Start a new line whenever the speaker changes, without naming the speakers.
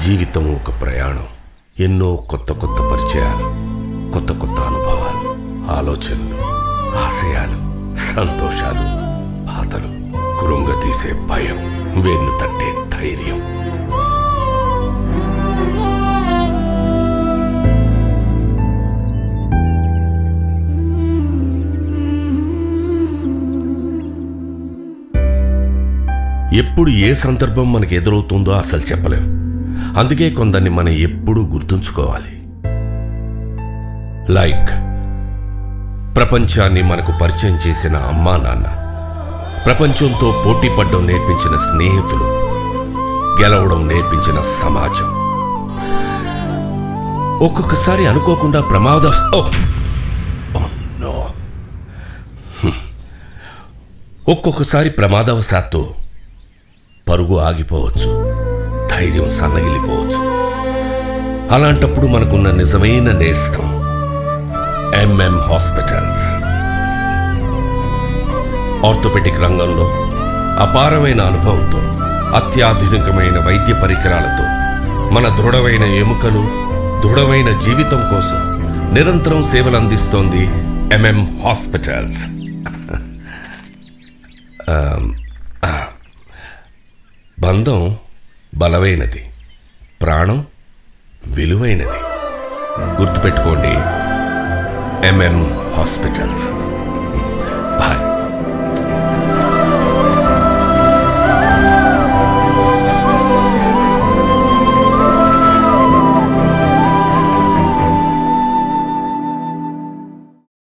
జీవితం ఒక ప్రయాణం ఎన్నో కొత్త కొత్త పరిచయాలు కొత్త కొత్త అనుభవాలు ఆలోచనలు ఆశయాలు సంతోషాలు బాధలు కృంగతీసే భయం వెన్ను తట్టే ధైర్యం ఎప్పుడు ఏ సందర్భం మనకు ఎదురవుతుందో అసలు చెప్పలేం అందుకే కొందరిని మనం ఎప్పుడూ గుర్తుంచుకోవాలి లైక్ ప్రపంచాన్ని మనకు పరిచయం చేసిన అమ్మా నాన్న ప్రపంచంతో పోటీ పడ్డం నేర్పించిన స్నేహితులు గెలవడం నేర్పించిన సమాజం ఒక్కొక్కసారి అనుకోకుండా ప్రమాద ఓహ్! ఓహ్, నో. హ్మ్. ఒక్కొక్కసారి ప్రమాదవశాత్తు పరుగు ఆగిపోవచ్చు ధైర్యం సన్నగిలిపోవచ్చు అలాంటప్పుడు మనకున్న నిజమైన నేస్తం ఎంఎం హాస్పిటల్స్ ఆర్థోపెటిక్ రంగంలో అపారమైన అనుభవంతో అత్యాధునికమైన వైద్య పరికరాలతో మన దృఢమైన ఎముకలు దృఢమైన జీవితం కోసం నిరంతరం సేవలు అందిస్తోంది ఎంఎం హాస్పిటల్స్ బంధం బలమైనది ప్రాణం విలువైనది గుర్తుపెట్టుకోండి ఎంఎం హాస్పిటల్స్ బాయ్